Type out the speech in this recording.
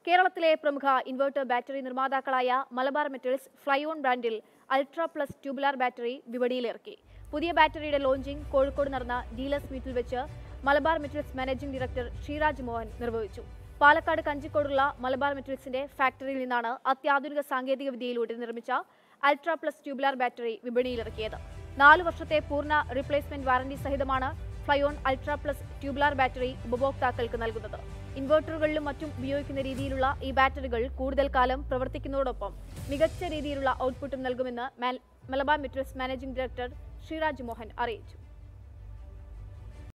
കേരളത്തിലെ പ്രമുഖ inverter battery നിർമ്മാതാക്കളായ മലബാർ മെറ്റൽസ് ഫ്ലൈഓൺ ബ്രാൻഡിൽ അൾട്രാ പ്ലസ് ട്യൂബുലാർ ബാറ്ററി വിപണിയിലിറക്കി പുതിയ ബാറ്ററിയുടെ ലോഞ്ചിംഗ് കോഴിക്കോട് നടന്ന ഡീലേഴ്സ് മീറ്റിൽ വെച്ച് Malabar Metals managing director Sreeraj Mohan നിർവഹിച്ചു പാലക്കാട് കഞ്ചിക്കോടുള്ള മലബാർ മെറ്റൽസിന്റെ ഫാക്ടറിയിൽ നിന്നാണ് അത്യാധുനിക സാങ്കേതിക വിദ്യയിലൂടെ നിർമ്മിച്ച അൾട്രാ പ്ലസ് ട്യൂബുലാർ ബാറ്ററി വിപണിയിലിറക്കിയത് നാല് വർഷത്തെ പൂർണ്ണ റീപ്ലേസ്മെന്റ് വാറന്റി സഹിതമാണ് Flyon ultra plus tubular battery ഉപഭോക്താക്കൾക്ക് നൽകുന്നത് ഇൻവെർട്ടറുകളിലും മറ്റും ഉപയോഗിക്കുന്ന രീതിയിലുള്ള ഈ ബാറ്ററികൾ കൂടുതൽ കാലം പ്രവർത്തിക്കുന്നതോടൊപ്പം മികച്ച രീതിയിലുള്ള ഔട്ട്പുട്ടും നൽകുമെന്ന് മാൽ- Malabar Metals managing director Sreeraj Mohan അറിയിച്ചു